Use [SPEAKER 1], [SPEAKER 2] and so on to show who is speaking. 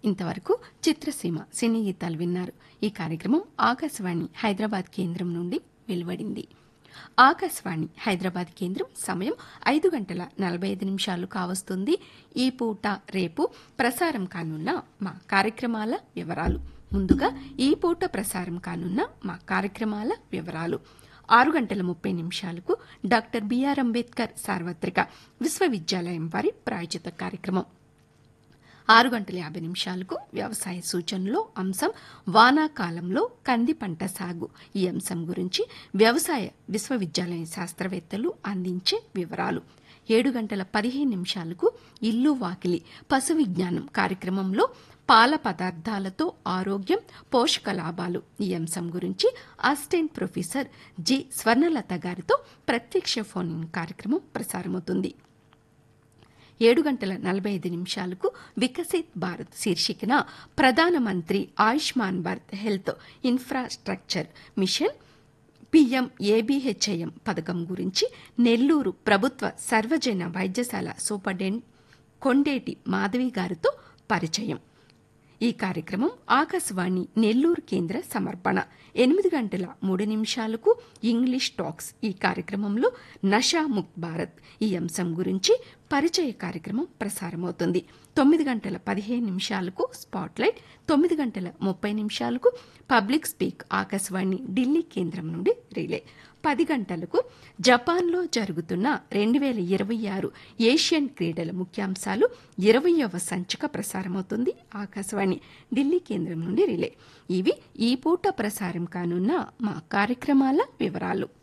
[SPEAKER 1] ఇంతవరకు చిత్రసీమ సినీ గీతాలు విన్నారు ఈ కార్యక్రమం ఆకాశవాణి హైదరాబాద్ కేంద్రం నుండి వెలువడింది ఆకాశవాణి హైదరాబాద్ కేంద్రం సమయం ఐదు గంటల నలభై ఐదు నిమిషాలు కావస్తుంది ఈ పూట రేపు ప్రసారం కానున్న మా కార్యక్రమాల వివరాలు ముందుగా ఈ పూట ప్రసారం కానున్న మా కార్యక్రమాల వివరాలు ఆరు గంటల ముప్పై నిమిషాలకు డాక్టర్ బిఆర్ అంబేద్కర్ సార్వత్రిక విశ్వవిద్యాలయం వారి ప్రాయోజిత కార్యక్రమం ఆరు గంటల యాభై నిమిషాలకు వ్యవసాయ సూచనలో అంశం వానాకాలంలో కంది పంట సాగు ఈ అంశం గురించి వ్యవసాయ విశ్వవిద్యాలయ శాస్త్రవేత్తలు అందించే వివరాలు ఏడు గంటల పదిహేను నిమిషాలకు ఇల్లు వాకిలి పశు విజ్ఞానం కార్యక్రమంలో పాల పదార్థాలతో ఆరోగ్యం పోషక లాభాలు ఈ అంశం గురించి అసిస్టెంట్ ప్రొఫెసర్ జి స్వర్ణలత గారితో ప్రత్యక్ష ఫోన్ ఇన్ కార్యక్రమం ప్రసారమవుతుంది ఏడు గంటల నలభై ఐదు నిమిషాలకు వికసిత్ భారత్ శీర్షికన ప్రధానమంత్రి Ayushman Bharat health infrastructure mission PM ABHIM పథకం గురించి నెల్లూరు ప్రభుత్వ సర్వజన వైద్యశాల సూపరింటెండెంట్ కొండేటి మాధవి గారితో పరిచయం ఈ కార్యక్రమం ఆకాశవాణి నెల్లూరు కేంద్ర సమర్పణ ఎనిమిది గంటల మూడు నిమిషాలకు ఇంగ్లీష్ టాక్స్ ఈ కార్యక్రమంలో నషా ముక్త్ భారత్ ఈ అంశం గురించి పరిచయ కార్యక్రమం ప్రసారమవుతుంది తొమ్మిది గంటల పదిహేను నిమిషాలకు స్పాట్లైట్ తొమ్మిది గంటల ముప్పై నిమిషాలకు పబ్లిక్ స్పీక్ ఆకాశవాణి ఢిల్లీ కేంద్రం నుండి రిలే పది గంటలకు జపాన్లో జరుగుతున్న రెండు వేల ఇరవై ఆరు ఏషియన్ క్రీడల ముఖ్యాంశాలు ఇరవయవ సంచిక ప్రసారమవుతుంది ఆకాశవాణి ఢిల్లీ కేంద్రం నుండి రిలే ఇవి ఈ పూట ప్రసారం కానున్న మా కార్యక్రమాల వివరాలు